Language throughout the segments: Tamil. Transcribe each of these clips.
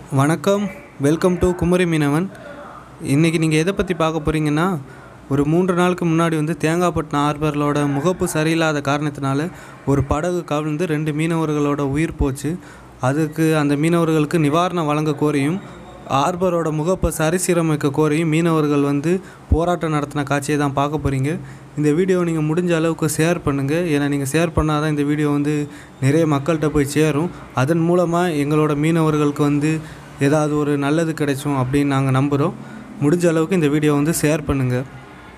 வணக்கம் வெல்கம் டு குமரி மீனவன் இன்றைக்கி நீங்கள் எதை பற்றி பார்க்க போகிறீங்கன்னா ஒரு மூன்று நாளுக்கு முன்னாடி வந்து தேங்காய்பட்டினம் ஹார்பர்களோட முகப்பு சரியில்லாத காரணத்தினால ஒரு படகு கவிழ்ந்து ரெண்டு மீனவர்களோட உயிர் போச்சு அதுக்கு அந்த மீனவர்களுக்கு நிவாரணம் வழங்க கோரியும் ஹார்பரோட முகப்பை சரிசீரமைக்க கோரியும் மீனவர்கள் வந்து போராட்டம் நடத்தின காட்சியை தான் பார்க்க போகிறீங்க இந்த வீடியோ நீங்கள் முடிஞ்ச அளவுக்கு ஷேர் பண்ணுங்கள் ஏன்னா நீங்கள் ஷேர் பண்ணால் தான் இந்த வீடியோ வந்து நிறைய மக்கள்கிட்ட போய் சேரும் அதன் மூலமாக எங்களோட மீனவர்களுக்கு வந்து ஏதாவது ஒரு நல்லது கிடைச்சும் அப்படின்னு நாங்கள் நம்புகிறோம் முடிஞ்ச அளவுக்கு இந்த வீடியோ வந்து ஷேர் பண்ணுங்கள்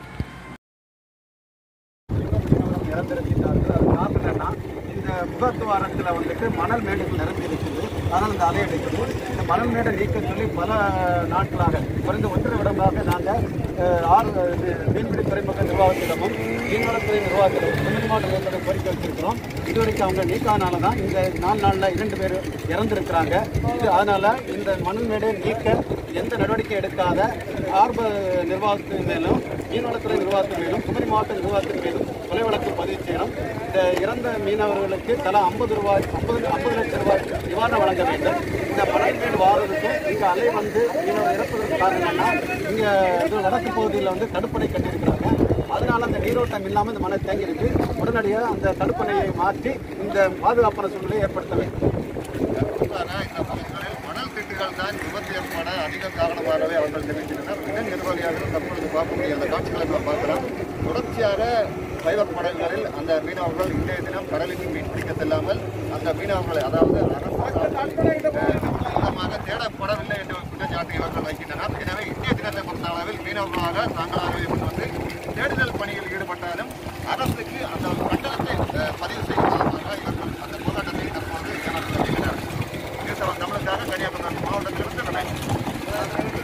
இறந்திருக்கிறார்கள் அது காரணம் என்னன்னா இந்த முகத்துவாரத்தில் வந்துட்டு மணல் மேடுகள் நிரம்பி இருக்குது அதனால் இந்த அலை அடிக்குது இந்த மணல் மேடை நீக்க சொல்லி பல நாட்களாக குறைந்த ஒன்றரை விடமாக நாங்கள் ஆறு இது மீன்பிடி துறைமுக நிர்வாகத்திடமும் மீன்வளத்துறை நிர்வாகத்திடமும் தமிழ் மாவட்ட நிர்வாகத்திடம் கோரிக்கை வச்சிருக்கிறோம் இதுவரைக்கும் அவங்க நீக்காதனால தான் இந்த நாலு நாளில் இரண்டு பேர் இறந்திருக்கிறாங்க இது அதனால இந்த மணல் மேடை நீக்க எந்த நடவடிக்கை எடுக்காத ஆர்வ நிர்வாகத்தின் மேலும் மீன்வளத்துறை நிர்வாகத்தின் மேலும் குமரி மாவட்ட நிர்வாகத்தின் மீதும் கொலை வழக்கு பதிவு செய்யணும் இந்த இறந்த மீனவர்களுக்கு தலா ஐம்பது ரூபாய் ஐம்பது ஐம்பது லட்சம் ரூபாய் நிவாரணம் வழங்க வேண்டும் இந்த மணல்மேடு வாரதுக்கும் இங்கே அலை வந்து மீனவர் இறப்பதற்கு காரணம் என்னன்னா இங்கே இது வடக்கு பகுதியில் வந்து தடுப்பணை கட்டியிருக்கிறாங்க அதனால அந்த நீரோட்டம் இல்லாமல் இந்த மணல் தேங்கி இருக்கு உடனடியாக அந்த தடுப்பணையை மாற்றி இந்த பாதுகாப்பான சூழ்நிலையை ஏற்படுத்த வேண்டும் குறிப்பாக இந்த பகுதிகளில் மணல் திட்டுகள் தான் விபத்து ஏற்பட அதிக காரணமாகவே அவர்கள் தெரிவிக்கின்றனர் மிக நிர்வாகியாக தற்பொழுது பார்க்கக்கூடிய அந்த காட்சிகளை நாம் பார்க்கலாம் தொடர்ச்சியாக சைவர் படகுகளில் அந்த மீனவர்கள் இன்றைய தினம் கடலுக்கு மீன் பிடிக்க செல்லாமல் அந்த மீனவர்களை அதாவது அரசு மூலமாக தேடப்படவில்லை என்ற குற்றச்சாட்டை இவர்கள் வைக்கின்றனர் எனவே இந்திய தினத்தை பொறுத்தளவில் மீனவர்களாக தாங்களாகவே முன் வந்து தேடுதல் பணியில் ஈடுபட்டாலும் அரசுக்கு அந்த கட்டணத்தை அஹ், பதிவு செய்யும் மூலமாக இவர்கள் அந்த போராட்டத்தை தற்போது நடத்தி வருகின்றனர் கிறிஸ்தவ தமிழுக்காக கன்னியாகுமரி மாவட்டத்திலிருந்து நடை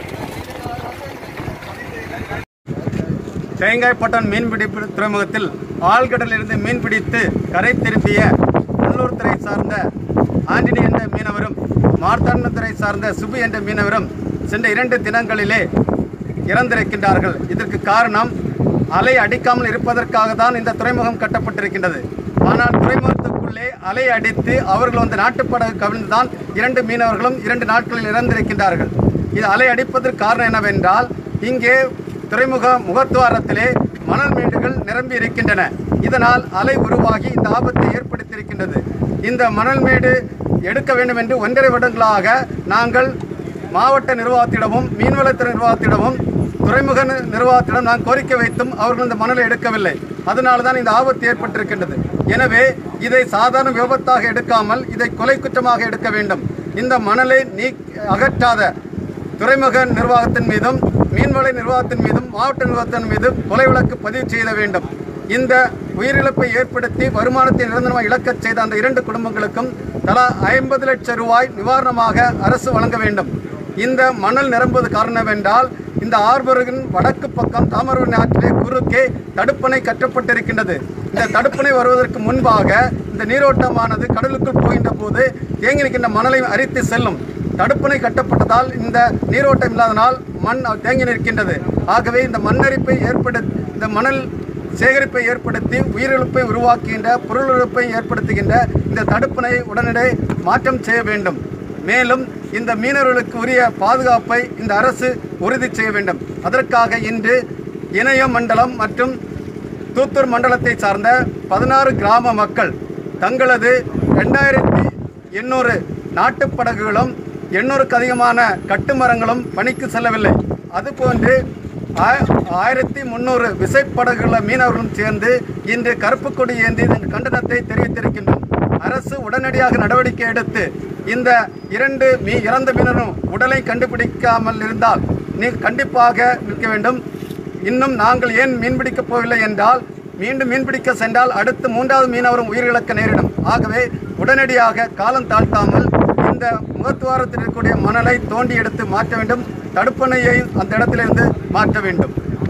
தேங்காய்பட்டன் மீன்பிடி துறைமுகத்தில் ஆழ்கடலிலிருந்து மீன் பிடித்து கரை திருப்பிய உள்ளூர் துறை சார்ந்த ஆண்டனி என்ற மீனவரும் மார்த்தாண்டத்துறை சார்ந்த சுபு என்ற மீனவரும் சென்ற இரண்டு தினங்களிலே இறந்திருக்கின்றார்கள் இதற்கு காரணம் அலை அடிக்காமல் இருப்பதற்காக தான் இந்த துறைமுகம் கட்டப்பட்டிருக்கின்றது ஆனால் துறைமுகத்துக்குள்ளே அலை அடித்து அவர்கள் வந்து நாட்டுப்படகு கவிழ்ந்துதான் இரண்டு மீனவர்களும் இரண்டு நாட்களில் இறந்திருக்கின்றார்கள் இது அலை அடிப்பதற்கு காரணம் என்னவென்றால் இங்கே துறைமுக முகத்துவாரத்திலே மணல் மேடுகள் நிரம்பி இருக்கின்றன இதனால் அலை உருவாகி இந்த ஆபத்தை ஏற்படுத்தியிருக்கின்றது இந்த மணல் மேடு எடுக்க வேண்டும் என்று ஒன்றரை வருடங்களாக நாங்கள் மாவட்ட நிர்வாகத்திடமும் மீன்வளத்துறை நிர்வாகத்திடமும் துறைமுக நி- நிர்வாகத்திடம் நான் கோரிக்கை வைத்தும் அவர்கள் இந்த மணலை எடுக்கவில்லை அதனால தான் இந்த ஆபத்து ஏற்பட்டிருக்கின்றது எனவே இதை சாதாரண விபத்தாக எடுக்காமல் இதை கொலை குற்றமாக எடுக்க வேண்டும் இந்த மணலை நீ அகற்றாத துறைமுக நிர்வாகத்தின் மீதும் மீன்வள நிர்வாகத்தின் மீதும் மாவட்ட நிர்வாகத்தின் மீதும் கொலை வழக்கு பதிவு செய்ய வேண்டும் இந்த உயிரிழப்பை ஏற்படுத்தி வருமானத்தை நிரந்தரமாக இழக்கச் செய்த அந்த இரண்டு குடும்பங்களுக்கும் தலா ஐம்பது லட்சம் ரூபாய் நிவாரணமாக அரசு வழங்க வேண்டும் இந்த மணல் நிரம்புவது காரணமென்றால் இந்த ஆர்பரின் வடக்கு பக்கம் தாமிரபரணி ஆற்றிலே குறுக்கே தடுப்பணை கட்டப்பட்டிருக்கின்றது இந்த தடுப்பணை வருவதற்கு முன்பாக இந்த நீரோட்டமானது கடலுக்குள் போகின்ற போது தேங்கி நிற்கின்ற மணலை அரித்து செல்லும் தடுப்பணை கட்டப்பட்டதால் இந்த நீரோட்டம் இல்லாதனால் மண் தேங்கி நிற்கின்றது ஆகவே இந்த மண்ணரிப்பை ஏற்படு இந்த மணல் சேகரிப்பை ஏற்படுத்தி உயிரிழப்பை உருவாக்குகின்ற பொருளிழப்பை ஏற்படுத்துகின்ற இந்த தடுப்பணை உடனடி மாற்றம் செய்ய வேண்டும் மேலும் இந்த மீனவர்களுக்கு உரிய பாதுகாப்பை இந்த அரசு உறுதி செய்ய வேண்டும் அதற்காக இன்று இணைய மண்டலம் மற்றும் தூத்தூர் மண்டலத்தை சார்ந்த பதினாறு கிராம மக்கள் தங்களது ரெண்டாயிரத்தி எண்ணூறு நாட்டுப்படகுகளும் எண்ணூறுக்கு அதிகமான கட்டுமரங்களும் பணிக்கு செல்லவில்லை அதுபோன்று ஆய- ஆயிரத்தி முந்நூறு விசைப்படகுள்ள மீனவர்களும் சேர்ந்து இன்று கருப்பு கொடி ஏந்தி இந்த கண்டனத்தை தெரிவித்திருக்கின்றோம் அரசு உடனடியாக நடவடிக்கை எடுத்து இந்த இரண்டு மீ இறந்த மீனரும் உடலை கண்டுபிடிக்காமல் இருந்தால் நீ கண்டிப்பாக நிற்க வேண்டும் இன்னும் நாங்கள் ஏன் மீன்பிடிக்கப் போகவில்லை என்றால் மீண்டும் மீன்பிடிக்க சென்றால் அடுத்து மூன்றாவது மீனவரும் உயிரிழக்க நேரிடும் ஆகவே உடனடியாக காலம் தாழ்த்தாமல் இந்த முகத்துவாரத்தில் இருக்கக்கூடிய மணலை தோண்டி எடுத்து மாற்ற வேண்டும் தடுப்பணையை அந்த இடத்திலிருந்து மாற்ற வேண்டும்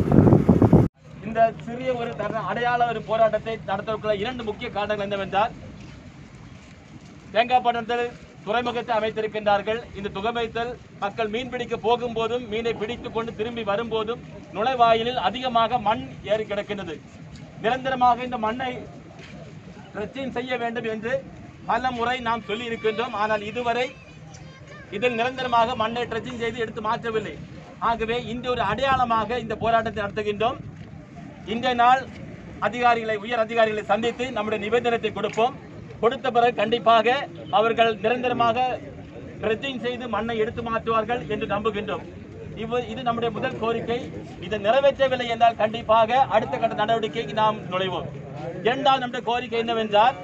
இந்த சிறிய ஒரு தர- அடையாள ஒரு போராட்டத்தை நடத்தவுள்ள இரண்டு முக்கிய காரணங்கள் என்னவென்றால் தேங்காய்பட்டணத்தில் துறைமுகத்தை அமைத்திருக்கின்றார்கள் இந்த துறைமுகத்தில் மக்கள் மீன் பிடிக்க போகும்போதும் மீனை பிடித்துக் கொண்டு திரும்பி வரும்போதும் நுழைவாயிலில் அதிகமாக மண் ஏறி கிடக்கின்றது நிரந்தரமாக இந்த மண்ணை பிரச்சனை செய்ய வேண்டும் என்று பல முறை நாம் சொல்லி இருக்கின்றோம் ஆனால் இதுவரை இதில் நிரந்தரமாக மண்ணை ட்ரெச்சிங் செய்து எடுத்து மாற்றவில்லை ஆகவே இந்த ஒரு அடையாளமாக இந்த போராட்டத்தை நடத்துகின்றோம் இன்றைய நாள் அதிகாரிகளை உயர் அதிகாரிகளை சந்தித்து நம்முடைய நிவேதனத்தை கொடுப்போம் கொடுத்த பிறகு கண்டிப்பாக அவர்கள் நிரந்தரமாக ட்ரெச்சிங் செய்து மண்ணை எடுத்து மாற்றுவார்கள் என்று நம்புகின்றோம் இவ இது நம்முடைய முதல் கோரிக்கை இதை நிறைவேற்றவில்லை என்றால் கண்டிப்பாக அடுத்த கட்ட நடவடிக்கைக்கு நாம் நுழைவோம் இரண்டாவது நம்முடைய கோரிக்கை என்னவென்றால்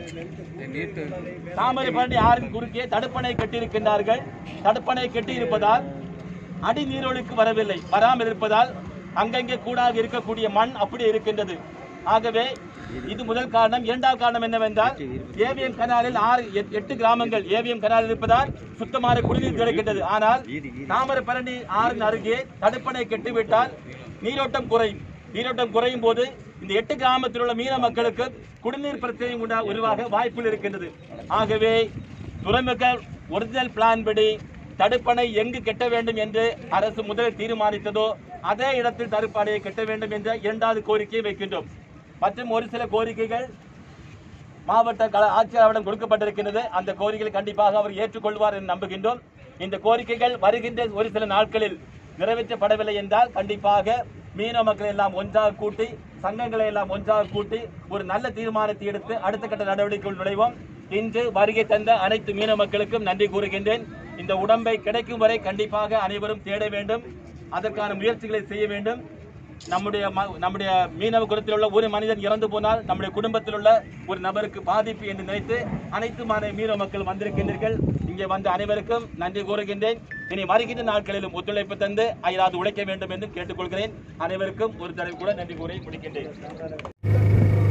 தாமிரபரணி ஆறின் குறுக்கே தடுப்பணை கட்டியிருக்கின்றார்கள் தடுப்பணை கட்டியிருப்பதால் அடி நீரோழுக்கு வரவில்லை வராமல் இருப்பதால் அங்கங்கே கூடாக இருக்கக்கூடிய மண் அப்படியே இருக்கின்றது ஆகவே இது முதல் காரணம் இரண்டாவது காரணம் என்னவென்றால் ஏவிஎம் கனாலில் ஆறு எட்- எட்டு கிராமங்கள் ஏவிஎம் கனால் இருப்பதால் சுத்தமான குடிநீர் கிடைக்கின்றது ஆனால் தாமிரபரணி ஆறின் அருகே தடுப்பணை கட்டிவிட்டால் நீரோட்டம் குறையும் நீரோட்டம் குறையும் போது இந்த எட்டு கிராமத்தில் உள்ள மீன மக்களுக்கு குடிநீர் பிரச்சனை உண்டா உருவாக வாய்ப்புகள் இருக்கின்றது ஆகவே துறைமுக ஒரிஜினல் பிளான் படி தடுப்பணை எங்கு கட்ட வேண்டும் என்று அரசு முதலில் தீர்மானித்ததோ அதே இடத்தில் தடுப்பணையை கட்ட வேண்டும் என்ற இரண்டாவது கோரிக்கையை வைக்கின்றோம் மற்றும் ஒரு சில கோரிக்கைகள் மாவட்ட கல ஆட்சியாளரிடம் கொடுக்கப்பட்டிருக்கிறது அந்த கோரிக்கைகளை கண்டிப்பாக அவர் ஏற்றுக்கொள்வார் என்று நம்புகின்றோம் இந்த கோரிக்கைகள் வருகின்ற ஒரு சில நாட்களில் நிறைவேற்றப்படவில்லை என்றால் கண்டிப்பாக மீனவ மக்களை எல்லாம் ஒன்றாக கூட்டி சங்கங்களை எல்லாம் ஒன்றாக கூட்டி ஒரு நல்ல தீர்மானத்தை எடுத்து அடுத்த கட்ட நடவடிக்கைகள் நுழைவோம் இன்று வருகை தந்த அனைத்து மீனவ மக்களுக்கும் நன்றி கூறுகின்றேன் இந்த உடம்பை கிடைக்கும் வரை கண்டிப்பாக அனைவரும் தேட வேண்டும் அதற்கான முயற்சிகளை செய்ய வேண்டும் நம்முடைய ம- நம்முடைய மீனவ குலத்தில் உள்ள ஒரு மனிதன் இறந்து போனால் நம்முடைய குடும்பத்தில் உள்ள ஒரு நபருக்கு பாதிப்பு என்று நினைத்து அனைத்து மாநில மீனவ மக்கள் வந்திருக்கின்றீர்கள் இங்கே வந்த அனைவருக்கும் நன்றி கூறுகின்றேன் இனி வருகின்ற நாட்களிலும் ஒத்துழைப்பு தந்து அயராது உழைக்க வேண்டும் என்று கேட்டுக்கொள்கிறேன் அனைவருக்கும் ஒரு தடவை கூட நன்றி கூறி முடிக்கின்றேன்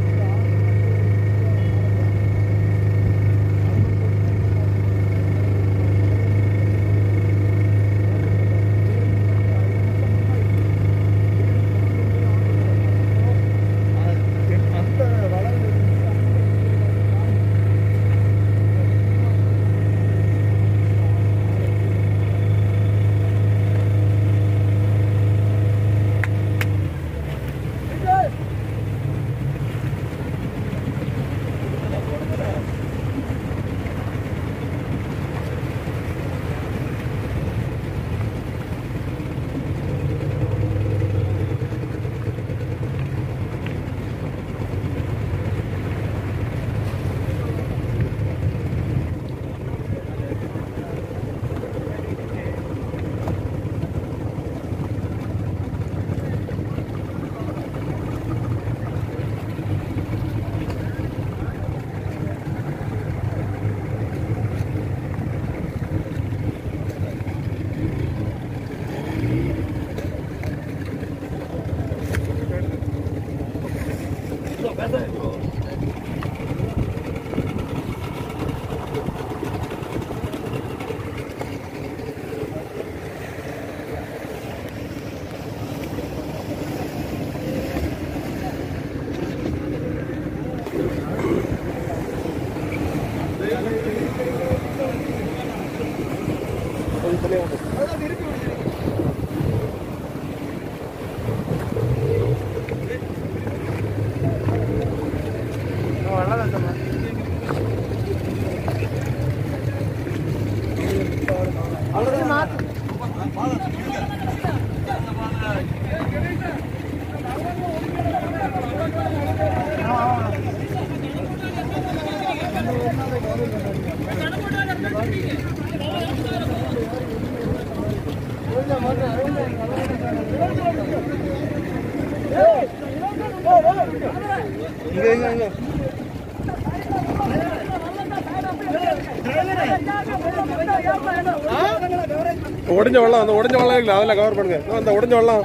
உடஞ்ச வெள்ளம் அந்த உடஞ்ச வெள்ளம் இல்லை அதில் கவர் பண்ணுங்க இதோ அந்த உடஞ்ச வெள்ளம்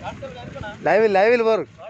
லைவில் லைவில் வரும்